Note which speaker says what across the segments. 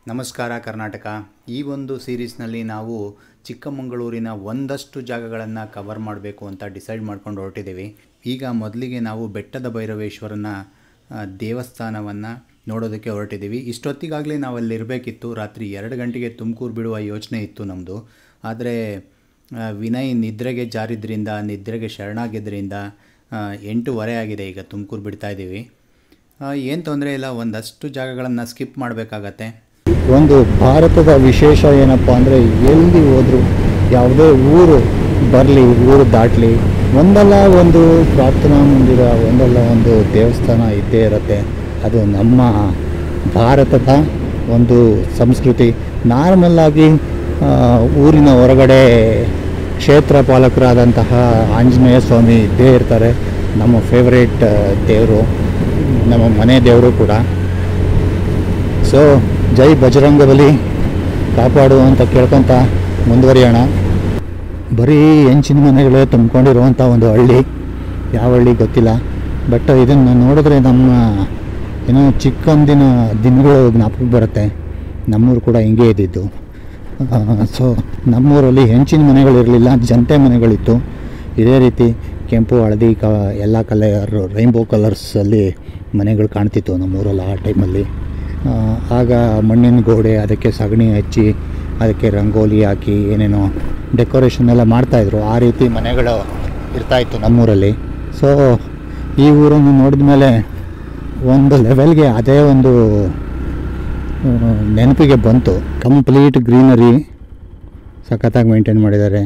Speaker 1: ನಮಸ್ಕಾರ ಕರ್ನಾಟಕ ಈ ಒಂದು ಸೀರೀಸ್ನಲ್ಲಿ ನಾವು ಚಿಕ್ಕಮಗಳೂರಿನ ಒಂದಷ್ಟು ಜಾಗಗಳನ್ನು ಕವರ್ ಮಾಡಬೇಕು ಅಂತ ಡಿಸೈಡ್ ಮಾಡ್ಕೊಂಡು ಹೊರಟಿದ್ದೀವಿ ಈಗ ಮೊದಲಿಗೆ ನಾವು ಬೆಟ್ಟದ ಭೈರವೇಶ್ವರನ ಆ, ದೇವಸ್ಥಾನವನ್ನು ನೋಡೋದಕ್ಕೆ ಹೊರಟಿದ್ದೀವಿ ಇಷ್ಟೊತ್ತಿಗಾಗಲೇ ನಾವು ಅಲ್ಲಿ ಇರಬೇಕಿತ್ತು ರಾತ್ರಿ ಎರಡು ಗಂಟೆಗೆ ತುಮಕೂರು ಬಿಡುವ ಯೋಚನೆ ಇತ್ತು ನಮ್ಮದು ಆದರೆ ಆ, ವಿನಯ್ ನಿದ್ರೆಗೆ ಜಾರಿದ್ರಿಂದ ನಿದ್ರೆಗೆ ಶರಣಾಗಿದ್ದರಿಂದ ಆ, ಎಂಟೂವರೆ ಆಗಿದೆ ಈಗ ತುಮಕೂರು ಬಿಡ್ತಾ ಇದ್ದೀವಿ ಏನು ತೊಂದರೆ ಇಲ್ಲ ಒಂದಷ್ಟು ಜಾಗಗಳನ್ನು ಸ್ಕಿಪ್ ಮಾಡಬೇಕಾಗತ್ತೆ
Speaker 2: ಒಂದು ಭಾರತದ ವಿಶೇಷ ಏನಪ್ಪ ಅಂದರೆ ಎಲ್ಲಿ ಹೋದ್ರು ಯಾವುದೇ ಊರು ಬರಲಿ ಊರು ದಾಟಲಿ ಒಂದಲ್ಲ ಒಂದು ಪ್ರಾರ್ಥನಾ ಮಂದಿರ ಒಂದಲ್ಲ ಒಂದು ದೇವಸ್ಥಾನ ಇದ್ದೇ ಇರುತ್ತೆ ಅದು ನಮ್ಮ ಭಾರತದ ಒಂದು ಸಂಸ್ಕೃತಿ ನಾರ್ಮಲ್ ಆಗಿ ಆ, ಊರಿನ ಹೊರಗಡೆ ಕ್ಷೇತ್ರ ಪಾಲಕರಾದಂತಹ ಆಂಜನೇಯ ಸ್ವಾಮಿ ಇದ್ದೇ ಇರ್ತಾರೆ ನಮ್ಮ ಫೇವ್ರೇಟ್ ದೇವರು ನಮ್ಮ ಮನೆ ದೇವರು ಕೂಡ ಸೊ ಜೈ ಬಜರಂಗಬಲಿ ಕಾಪಾಡು ಅಂತ ಕೇಳ್ಕೊತ ಮುಂದುವರಿಯೋಣ ಬರೀ ಹೆಂಚಿನ ಮನೆಗಳೇ ತುಂಬಿಕೊಂಡಿರುವಂಥ ಒಂದು ಹಳ್ಳಿ ಯಾವ ಹಳ್ಳಿ ಗೊತ್ತಿಲ್ಲ ಬಟ್ ಇದನ್ನು ನೋಡಿದ್ರೆ ನಮ್ಮ ಏನೋ ಚಿಕ್ಕಂದಿನ ದಿನಗಳು ಜ್ಞಾಪಕ ಬರುತ್ತೆ ನಮ್ಮೂರು ಕೂಡ ಹಿಂಗೆ ಇದ್ದಿದ್ದು ಸೊ ನಮ್ಮೂರಲ್ಲಿ ಹೆಂಚಿನ ಮನೆಗಳಿರಲಿಲ್ಲ ಜಂತೆ ಮನೆಗಳಿತ್ತು ಇದೇ ರೀತಿ ಕೆಂಪು ಹಳದಿ ಕ ಎಲ್ಲ ಕಲರ್ ರೈನ್ಬೋ ಕಲರ್ಸಲ್ಲಿ ಮನೆಗಳು ಕಾಣ್ತಿತ್ತು ನಮ್ಮೂರಲ್ಲಿ ಆ ಟೈಮಲ್ಲಿ ಆ, ಆಗ ಮಣ್ಣಿನ ಗೋಡೆ ಅದಕ್ಕೆ ಸಗಣಿ ಹಚ್ಚಿ ಅದಕ್ಕೆ ರಂಗೋಲಿ ಹಾಕಿ ಏನೇನೋ ಡೆಕೋರೇಷನ್ ಎಲ್ಲ ಮಾಡ್ತಾಯಿದ್ರು ಆ ರೀತಿ ಮನೆಗಳು ಇರ್ತಾಯಿತ್ತು ನಮ್ಮೂರಲ್ಲಿ ಸೊ ಈ ಊರನ್ನು ನೋಡಿದ ಮೇಲೆ ಒಂದು ಲೆವೆಲ್ಗೆ ಅದೇ ಒಂದು ಆ, ನೆನಪಿಗೆ ಬಂತು ಕಂಪ್ಲೀಟ್ ಗ್ರೀನರಿ ಸಖತ್ತಾಗಿ ಮೇಂಟೈನ್ ಮಾಡಿದ್ದಾರೆ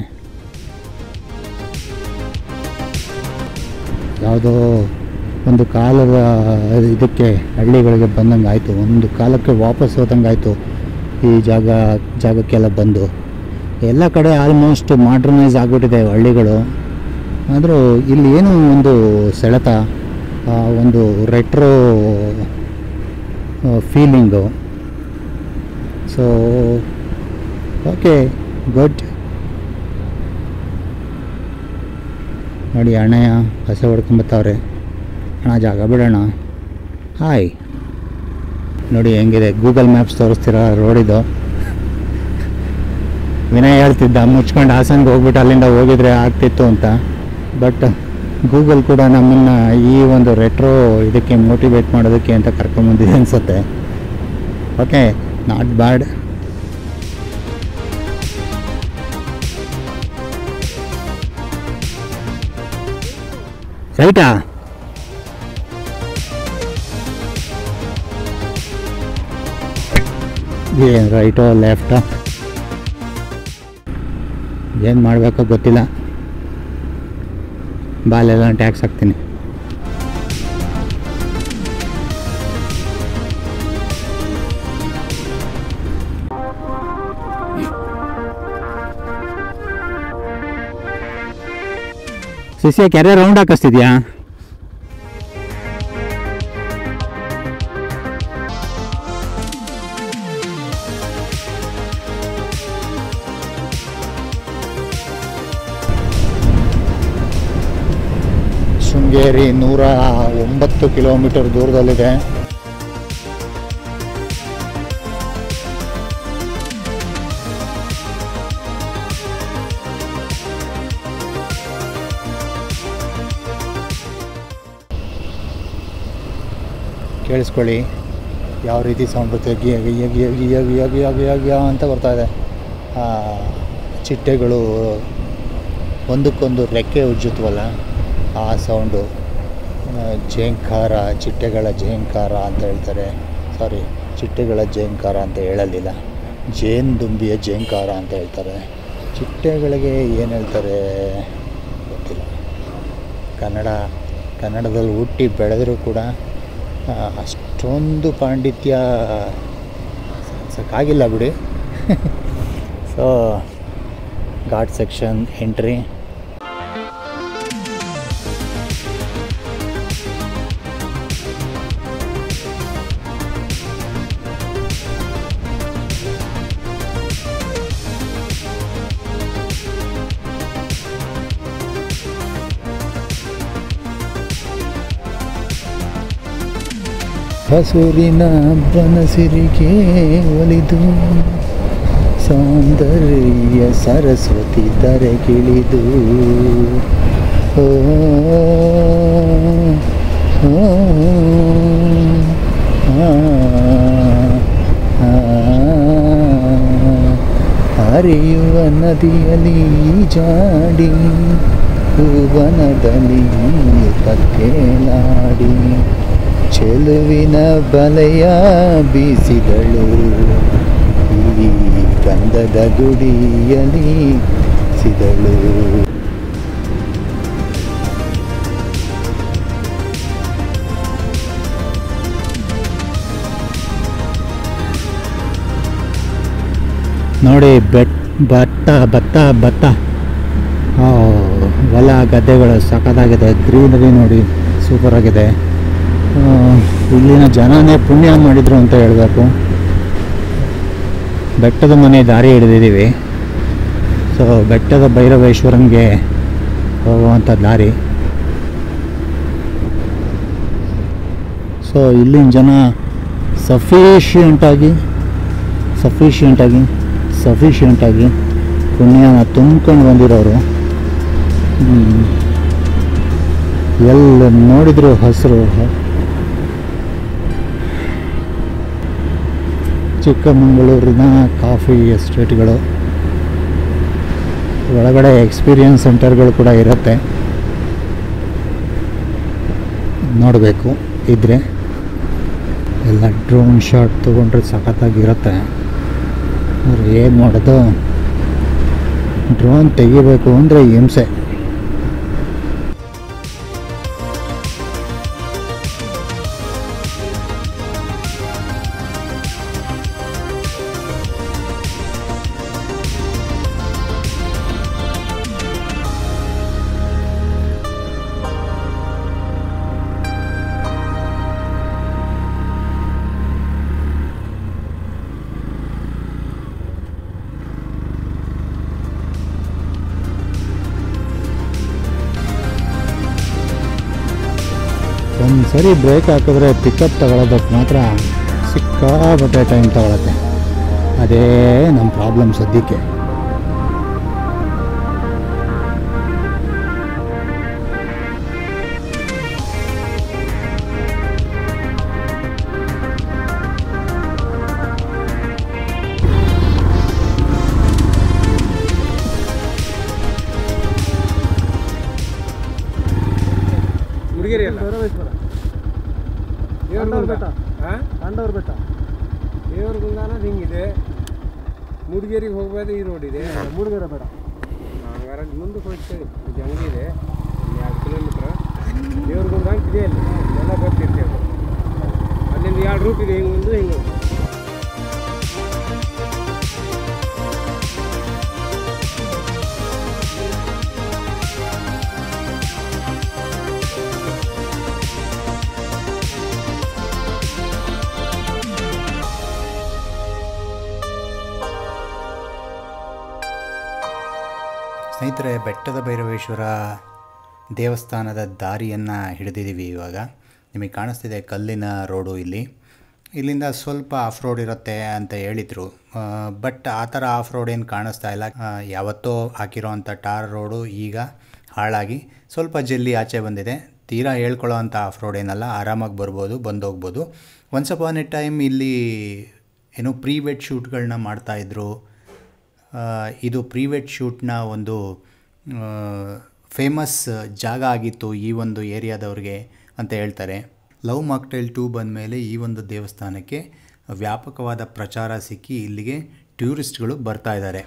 Speaker 2: ಯಾವುದೋ ಒಂದು ಕಾಲದ ಇದಕ್ಕೆ ಹಳ್ಳಿಗಳಿಗೆ ಬಂದಂಗೆ ಆಯಿತು ಒಂದು ಕಾಲಕ್ಕೆ ವಾಪಸ್ ಹೋದಂಗೆ ಆಯಿತು ಈ ಜಾಗ ಜಾಗಕ್ಕೆಲ್ಲ ಬಂದು ಎಲ್ಲ ಕಡೆ ಆಲ್ಮೋಸ್ಟ್ ಮಾಡ್ರನೈಸ್ ಆಗಿಬಿಟ್ಟಿದೆ ಹಳ್ಳಿಗಳು ಆದರೂ ಇಲ್ಲಿ ಏನೋ ಒಂದು ಸೆಳೆತ ಆ ಒಂದು retro feeling so okay good ನೋಡಿ ಅಣ್ಣಯ್ಯ ಹಸೆ ಹೊಡ್ಕೊಂಬತ್ತವ್ರೆ ಅಣ್ಣ ಜಾಗ ಬಿಡೋಣ ಹಾಯ್ ನೋಡಿ ಹೆಂಗಿದೆ ಗೂಗಲ್ ಮ್ಯಾಪ್ಸ್ ತೋರಿಸ್ತೀರ ರೋಡಿದು ವಿನಯ್ ಹೇಳ್ತಿದ್ದ ಮುಚ್ಕೊಂಡು ಹಾಸನ್ಗೆ ಹೋಗ್ಬಿಟ್ಟು ಅಲ್ಲಿಂದ ಹೋಗಿದ್ರೆ ಆಗ್ತಿತ್ತು ಅಂತ ಬಟ್ ಗೂಗಲ್ ಕೂಡ ನಮ್ಮನ್ನು ಈ ಒಂದು ರೆಟ್ರೋ ಇದಕ್ಕೆ ಮೋಟಿವೇಟ್ ಮಾಡೋದಕ್ಕೆ ಅಂತ ಕರ್ಕೊಂಬಂದಿದೆ ಅನಿಸುತ್ತೆ ಓಕೆ ನಾಟ್ ಬ್ಯಾಡ್ ರೈಟಾ ಏನು ರೈಟೋ ಲೆಫ್ಟೋ ಏನು ಮಾಡಬೇಕೋ ಗೊತ್ತಿಲ್ಲ ಬಾಲೆಲ್ಲ ಟ್ಯಾಕ್ಸ್ ಹಾಕ್ತೀನಿ ಸಿಸಿಯ ಕೆರೆ ರೌಂಡ್ ಹಾಕಿಸ್ತಿದ್ಯಾ ಶೃಂಗೇರಿ ನೂರ ಒಂಬತ್ತು ಕಿಲೋಮೀಟರ್ ದೂರದಲ್ಲಿದೆ ಕೇಳಿಸ್ಕೊಳ್ಳಿ ಯಾವ ರೀತಿ ಸೌಂಡ್ ಬರುತ್ತೆ ಗಿಯ ಗಿಯ ಗಿಯ ಗಿಯ ಗಿಯ ಗಿಯ ಗಿಯ ಗಿಯ ಅಂತ ಬರ್ತಾ ಇದೆ ಆ, ಚಿಟ್ಟೆಗಳು ಒಂದಕ್ಕೊಂದು ರೆಕ್ಕೆ ಉಜ್ಜುತ್ತವಲ್ಲ ಆ ಸೌಂಡು ಆ, ಝೇಂಕಾರ ಚಿಟ್ಟೆಗಳ ಝೇಂಕಾರ ಅಂತ ಹೇಳ್ತಾರೆ ಸಾರಿ ಚಿಟ್ಟೆಗಳ ಝೇಂಕಾರ ಅಂತ ಹೇಳಲಿಲ್ಲ ಜೇನುದುಂಬಿಯ ಝೇಂಕಾರ ಅಂತ ಹೇಳ್ತಾರೆ ಚಿಟ್ಟೆಗಳಿಗೆ ಏನು ಹೇಳ್ತಾರೆ ಗೊತ್ತಿಲ್ಲ ಕನ್ನಡ ಕನ್ನಡದಲ್ಲಿ ಹುಟ್ಟಿ ಬೆಳೆದರೂ ಕೂಡ ಆ, ಅಷ್ಟೊಂದು ಪಾಂಡಿತ್ಯ ಸಾಕಾಗಿಲ್ಲ ಬಿಡಿ ಸೊ ಘಾಟ್ ಸೆಕ್ಷನ್ ಎಂಟ್ರಿ ಹಸುರಿನ ಬನಸಿರಿಗೆ ಒಲಿದು ಸೌಂದರ್ಯ ಸರಸ್ವತಿ ಧರೆಗಿಳಿದು ಓ, ಓ, ಆ, ಆ, ಹರಿಯುವ ನದಿಯಲ್ಲಿ ಜಾಡಿ ಭುವನದಲ್ಲಿ ಕತ್ತೇಲಾಡಿ ಚೆಲುವಿನ ಬಲೆಯ ಬೀಸಿದಳು ಈ ಗಂಧದ ಗುಡಿಯಲಿ ಸಿದಳು ನೋಡಿ ಬೆಟ್ ಭತ್ತ ಭತ್ತ ಭತ್ತ ಆ, ಹೊಲ ಗದ್ದೆಗಳು ಸಖತ್ತಾಗಿದೆ ಗ್ರೀನರಿ ನೋಡಿ ಸೂಪರ್ ಆಗಿದೆ ಆ, ಇಲ್ಲಿನ ಜನನೇ ಪುಣ್ಯ ಮಾಡಿದ್ರು ಅಂತ ಹೇಳಬೇಕು ಬೆಟ್ಟದ ಮನೆ ದಾರಿ ಹಿಡಿದಿದ್ದೀವಿ ಸೊ ಬೆಟ್ಟದ ಭೈರವೇಶ್ವರಂಗೆ ಹೋಗುವಂಥ ದಾರಿ ಸೊ ಇಲ್ಲಿನ ಜನ ಸಫಿಷಿಯಂಟಾಗಿ ಸಫಿಷಿಯಂಟಾಗಿ ಸಫಿಷಿಯಂಟಾಗಿ ಪುಣ್ಯನ ತುಂಬ್ಕೊಂಡು ಬಂದಿರೋರು ಹ್ಮ್. ಎಲ್ಲ ನೋಡಿದ್ರು ಹಸಿರು ಚಿಕ್ಕಮಗಳೂರಿನ ಕಾಫಿ ಎಸ್ಟೇಟ್ಗಳು ಒಳಗಡೆ ಎಕ್ಸ್ಪೀರಿಯನ್ಸ್ ಸೆಂಟರ್ಗಳು ಕೂಡ ಇರುತ್ತೆ ನೋಡಬೇಕು ಇದ್ರೆ ಎಲ್ಲ ಡ್ರೋನ್ ಶಾಟ್ ತೊಗೊಂಡ್ರೆ ಸಖತ್ತಾಗಿರುತ್ತೆ ಅವ್ರು ಏನು ಮಾಡೋದು ಡ್ರೋನ್ ತೆಗಿಬೇಕು ಅಂದರೆ ಹಿಂಸೆ ಒಂದು ಸರಿ ಬ್ರೇಕ್ ಹಾಕಿದ್ರೆ ಪಿಕಪ್ ತಗೊಳ್ಳೋದಕ್ಕೆ ಮಾತ್ರ ಸಿಕ್ಕಾಪಟ್ಟೆ ಟೈಮ್ ತಗೊಳತ್ತೆ ಅದೇ ನಮ್ಮ ಪ್ರಾಬ್ಲಮ್ ಸದ್ಯಕ್ಕೆ
Speaker 3: ಹುಡುಗಿರಿ ಅಲ್ಲ
Speaker 4: ಭೈರವೇಶ್ವರ
Speaker 3: ದೇವ್ರ
Speaker 4: ಬೆಟ್ಟ.
Speaker 3: ಹಾಂ
Speaker 4: ತಾಂಡವ್ರ ಬೆಟ್ಟ
Speaker 3: ದೇವ್ರ ಗುಂಗಾನ ಹಿಂಗಿದೆ ಮೂಡಿಗೇರಿಗೆ ಹೋಗ್ಬೋದು ಈ ರೋಡ್ ಇದೆ
Speaker 4: ಮೂಡಿಗೆರೆ ಬೇಡ
Speaker 3: ಹಂಗಾರೆ ಮುಂದಕ್ಕೆ ಹೋಗ್ತೇವೆ ಜಂಗಿದೆ ಒಂದು ಎರಡು ಕಿಲೋಮೀಟ್ರ್ ದೇವ್ರ ಗುಂಗ ಅಂತ ಇದೆ ಅಲ್ಲಿ ಎಲ್ಲ ಬರ್ತಿರ್ತೇವೆ ಅಲ್ಲಿಂದ ಎರಡು ರೂಟ್ ಇದೆ ಹಿಂಗೆ ಒಂದು ಹಿಂಗೆ ಒಂದು.
Speaker 1: ಸ್ನೇಹಿತರೆ ಬೆಟ್ಟದ ಭೈರವೇಶ್ವರ ದೇವಸ್ಥಾನದ ದಾರಿಯನ್ನು ಹಿಡಿದಿದ್ದೀವಿ ಇವಾಗ ನಿಮಗೆ ಕಾಣಿಸ್ತಿದೆ ಕಲ್ಲಿನ ರೋಡು ಇಲ್ಲಿ ಇಲ್ಲಿಂದ ಸ್ವಲ್ಪ ಆಫ್ ರೋಡ್ ಇರುತ್ತೆ ಅಂತ ಹೇಳಿದರು ಬಟ್ ಆ ಥರ ಆಫ್ ರೋಡ್ ಏನು ಕಾಣಿಸ್ತಾ ಇಲ್ಲ ಆ, ಯಾವತ್ತೋ ಹಾಕಿರೋ ಅಂಥ ಟಾರ್ ರೋಡು ಈಗ ಹಾಳಾಗಿ ಸ್ವಲ್ಪ ಜಲ್ಲಿ ಆಚೆ ಬಂದಿದೆ ತೀರಾ ಹೇಳ್ಕೊಳ್ಳೋ ಅಂಥ ಆಫ್ ರೋಡ್ ಏನಲ್ಲ ಆರಾಮಾಗಿ ಬರ್ಬೋದು ಬಂದೋಗ್ಬೋದು ಒನ್ಸ್ ಅಪಾನ್ ಎ ಟೈಮ್ ಇಲ್ಲಿ ಏನು ಪ್ರೀ ವೆಡ್ ಶೂಟ್ಗಳನ್ನ ಮಾಡ್ತಾಯಿದ್ರು ಆ, ಇದು ಪ್ರೀವೆಡ್ ಶೂಟ್ನ ಒಂದು ಫೇಮಸ್ ಜಾಗ ಆಗಿತ್ತು ಈ ಒಂದು ಏರಿಯಾದವ್ರಿಗೆ ಅಂತ ಹೇಳ್ತಾರೆ ಲವ್ ಮಾಕ್ಟೈಲ್ ಟೂ ಬಂದಮೇಲೆ ಈ ಒಂದು ದೇವಸ್ಥಾನಕ್ಕೆ ವ್ಯಾಪಕವಾದ ಪ್ರಚಾರ ಸಿಕ್ಕಿ ಇಲ್ಲಿಗೆ ಟೂರಿಸ್ಟ್ಗಳು ಬರ್ತಾ ಇದ್ದಾರೆ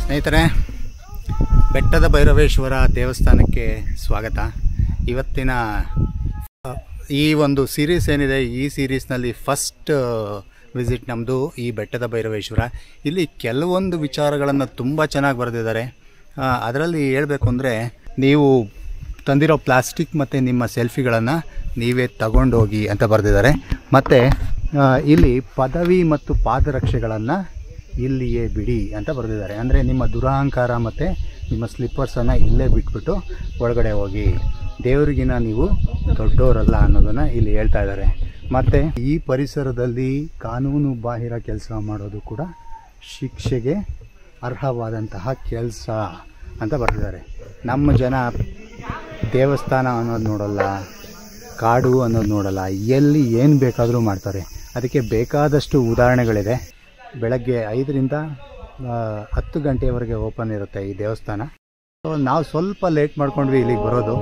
Speaker 1: ಸ್ನೇಹಿತರೆ ಬೆಟ್ಟದ ಭೈರವೇಶ್ವರ ದೇವಸ್ಥಾನಕ್ಕೆ ಸ್ವಾಗತ ಇವತ್ತಿನ ಅ, ಈ ಒಂದು ಸೀರೀಸ್ ಏನಿದೆ ಈ ಸೀರೀಸ್ನಲ್ಲಿ ಫಸ್ಟ್ ವಿಸಿಟ್ ನಮ್ಮದು ಈ ಬೆಟ್ಟದ ಭೈರವೇಶ್ವರ ಇಲ್ಲಿ ಕೆಲವೊಂದು ವಿಚಾರಗಳನ್ನು ತುಂಬ ಚೆನ್ನಾಗಿ ಬರೆದಿದ್ದಾರೆ ಆ, ಅದರಲ್ಲಿ ಹೇಳಬೇಕು ಅಂದರೆ ನೀವು ತಂದಿರೋ ಪ್ಲಾಸ್ಟಿಕ್ ಮತ್ತು ನಿಮ್ಮ ಸೆಲ್ಫಿಗಳನ್ನು ನೀವೇ ತಗೊಂಡೋಗಿ ಅಂತ ಬರೆದಿದ್ದಾರೆ ಮತ್ತು ಇಲ್ಲಿ ಪದವಿ ಮತ್ತು ಪಾದರಕ್ಷೆಗಳನ್ನು ಇಲ್ಲಿಯೇ ಬಿಡಿ ಅಂತ ಬರೆದಿದ್ದಾರೆ ಅಂದರೆ ನಿಮ್ಮ ದುರಹಂಕಾರ ಮತ್ತು ನಿಮ್ಮ ಸ್ಲಿಪ್ಪರ್ಸನ್ನು ಇಲ್ಲೇ ಬಿಟ್ಬಿಟ್ಟು ಒಳಗಡೆ ಹೋಗಿ ದೇವರಿಗಿನ ನೀವು ದೊಡ್ಡವರಲ್ಲ ಅನ್ನೋದನ್ನು ಇಲ್ಲಿ ಹೇಳ್ತಾ ಇದ್ದಾರೆ ಮತ್ತು ಈ ಪರಿಸರದಲ್ಲಿ ಕಾನೂನು ಬಾಹಿರ ಕೆಲಸ ಮಾಡೋದು ಕೂಡ ಶಿಕ್ಷೆಗೆ ಅರ್ಹವಾದಂತಹ ಕೆಲಸ ಅಂತ ಬರೆದಿದ್ದಾರೆ ನಮ್ಮ ಜನ ದೇವಸ್ಥಾನ ಅನ್ನೋದು ನೋಡಲ್ಲ ಕಾಡು ಅನ್ನೋದು ನೋಡಲ್ಲ ಎಲ್ಲಿ ಏನು ಬೇಕಾದರೂ ಮಾಡ್ತಾರೆ ಅದಕ್ಕೆ ಬೇಕಾದಷ್ಟು ಉದಾಹರಣೆಗಳಿದೆ ಬೆಳಗ್ಗೆ ಐದರಿಂದ ಆ, ಹತ್ತು ಗಂಟೆಯವರೆಗೆ ಓಪನ್ ಇರುತ್ತೆ ಈ ದೇವಸ್ಥಾನ ಸೊ ನಾವು ಸ್ವಲ್ಪ ಲೇಟ್ ಮಾಡ್ಕೊಂಡ್ವಿ ಇಲ್ಲಿಗೆ ಬರೋದು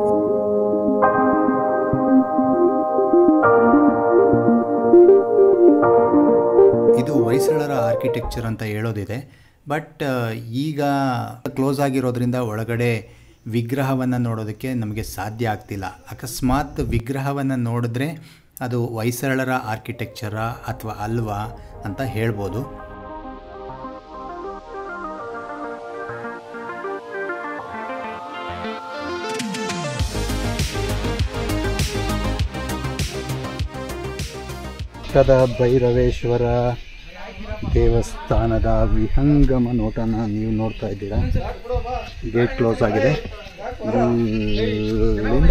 Speaker 1: ಇದು ಹೊಯ್ಸಳರ ಆರ್ಕಿಟೆಕ್ಚರ್ ಅಂತ ಹೇಳೋದಿದೆ ಬಟ್ ಈಗ ಕ್ಲೋಸ್ ಆಗಿರೋದ್ರಿಂದ ಒಳಗಡೆ ವಿಗ್ರಹವನ್ನು ನೋಡೋದಕ್ಕೆ ನಮಗೆ ಸಾಧ್ಯ ಆಗ್ತಿಲ್ಲ ಅಕಸ್ಮಾತ್ ವಿಗ್ರಹವನ್ನು ನೋಡಿದ್ರೆ ಅದು ಹೊಯ್ಸಳರ ಆರ್ಕಿಟೆಕ್ಚರ ಅಥವಾ ಅಲ್ವಾ ಅಂತ ಹೇಳ್ಬೋದು ಬೆಟ್ಟದ ಭೈರವೇಶ್ವರ ದೇವಸ್ಥಾನದ ವಿಹಂಗಮ ನೋಟನ ನೀವು ನೋಡ್ತಾ ಇದ್ದೀರಾ ಗೇಟ್ ಕ್ಲೋಸ್ ಆಗಿದೆ ಇಲ್ಲಿಂದ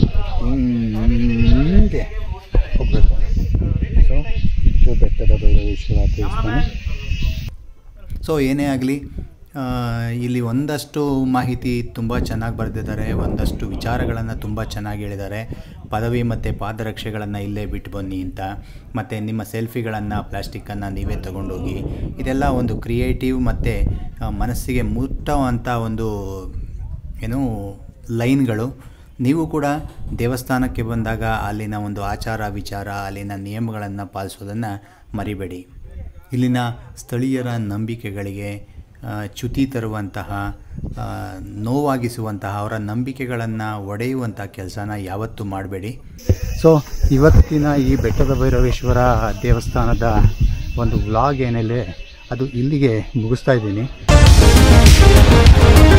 Speaker 1: ಹಿಂಗೆ ಹೋಗ್ಬೇಕು ಸೊ ಇದು ಬೆಟ್ಟದ ಭೈರವೇಶ್ವರ ದೇವಸ್ಥಾನ ಸೊ ಏನೇ ಆಗಲಿ ಇಲ್ಲಿ ಒಂದಷ್ಟು ಮಾಹಿತಿ ತುಂಬ ಚೆನ್ನಾಗಿ ಬರೆದಿದ್ದಾರೆ ಒಂದಷ್ಟು ವಿಚಾರಗಳನ್ನು ತುಂಬ ಚೆನ್ನಾಗಿ ಹೇಳಿದ್ದಾರೆ ಪದವಿ ಮತ್ತು ಪಾದರಕ್ಷೆಗಳನ್ನು ಇಲ್ಲೇ ಬಿಟ್ಟು ಬನ್ನಿ ಅಂತ ಮತ್ತು ನಿಮ್ಮ ಸೆಲ್ಫಿಗಳನ್ನು ಪ್ಲಾಸ್ಟಿಕ್ಕನ್ನು ನೀವೇ ತಗೊಂಡೋಗಿ ಇದೆಲ್ಲ ಒಂದು ಕ್ರಿಯೇಟಿವ್ ಮತ್ತು ಮನಸ್ಸಿಗೆ ಮುಟ್ಟುವಂಥ ಒಂದು ಏನು ಲೈನ್ಗಳು ನೀವು ಕೂಡ ದೇವಸ್ಥಾನಕ್ಕೆ ಬಂದಾಗ ಅಲ್ಲಿನ ಒಂದು ಆಚಾರ ವಿಚಾರ ಅಲ್ಲಿನ ನಿಯಮಗಳನ್ನು ಪಾಲಿಸೋದನ್ನು ಮರಿಬೇಡಿ ಇಲ್ಲಿನ ಸ್ಥಳೀಯರ ನಂಬಿಕೆಗಳಿಗೆ ಆ, ಚ್ಯುತಿ ತರುವಂತಹ ಆ, ನೋವಾಗಿಸುವಂತಹ ಅವರ ನಂಬಿಕೆಗಳನ್ನು ಒಡೆಯುವಂಥ ಕೆಲಸನ ಯಾವತ್ತೂ ಮಾಡಬೇಡಿ ಸೊ ಇವತ್ತಿನ ಈ ಬೆಟ್ಟದ ಭೈರವೇಶ್ವರ ದೇವಸ್ಥಾನದ ಒಂದು ವ್ಲಾಗ್ ಏನಿದೆ ಅದು ಇಲ್ಲಿಗೆ ಮುಗಿಸ್ತಾ ಇದ್ದೀನಿ